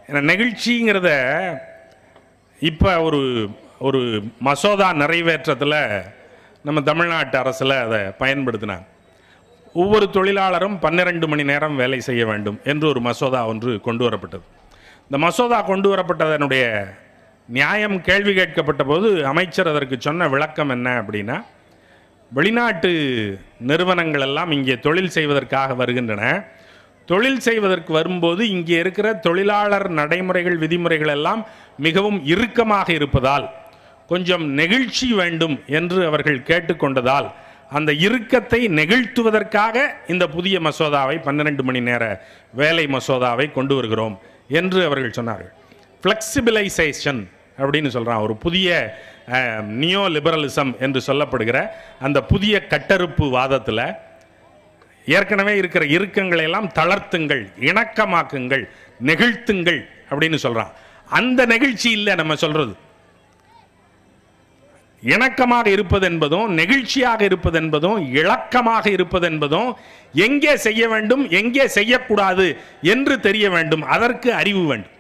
ஏன்னா நெகிழ்ச்சிங்கிறத இப்போ ஒரு ஒரு மசோதா நிறைவேற்றத்தில் நம்ம தமிழ்நாட்டு அரசில் அதை பயன்படுத்தினாங்க ஒவ்வொரு தொழிலாளரும் பன்னிரண்டு மணி நேரம் வேலை செய்ய வேண்டும் என்று ஒரு மசோதா ஒன்று கொண்டு வரப்பட்டது இந்த மசோதா கொண்டு வரப்பட்டதனுடைய நியாயம் கேள்வி கேட்கப்பட்ட போது அமைச்சர் அதற்கு சொன்ன விளக்கம் என்ன அப்படின்னா வெளிநாட்டு நிறுவனங்கள் எல்லாம் இங்கே தொழில் செய்வதற்காக வருகின்றன தொழில் செய்வதற்கு வரும்போது இங்கே இருக்கிற தொழிலாளர் நடைமுறைகள் விதிமுறைகள் எல்லாம் மிகவும் இறுக்கமாக இருப்பதால் கொஞ்சம் நெகிழ்ச்சி வேண்டும் என்று அவர்கள் கேட்டுக்கொண்டதால் அந்த இறுக்கத்தை நெகிழ்த்துவதற்காக இந்த புதிய மசோதாவை பன்னிரண்டு மணி நேர வேலை மசோதாவை கொண்டு வருகிறோம் என்று அவர்கள் சொன்னார்கள் ஃப்ளெக்சிபிளைசேஷன் அப்படின்னு சொல்கிறான் ஒரு புதிய நியோ லிபரலிசம் என்று சொல்லப்படுகிற அந்த புதிய கட்டறுப்பு வாதத்தில் ஏற்கனவே இருக்கிற இறுக்கங்களை எல்லாம் தளர்த்துங்கள் இணக்கமாக்குங்கள் நெகிழ்த்துங்கள் அப்படின்னு சொல்றான் அந்த நெகிழ்ச்சி இல்லை நம்ம சொல்றது இணக்கமாக இருப்பது என்பதும் நெகிழ்ச்சியாக இருப்பது என்பதும் இளக்கமாக இருப்பது என்பதும் எங்கே செய்ய வேண்டும் எங்கே செய்யக்கூடாது என்று தெரிய வேண்டும் அதற்கு அறிவு வேண்டும்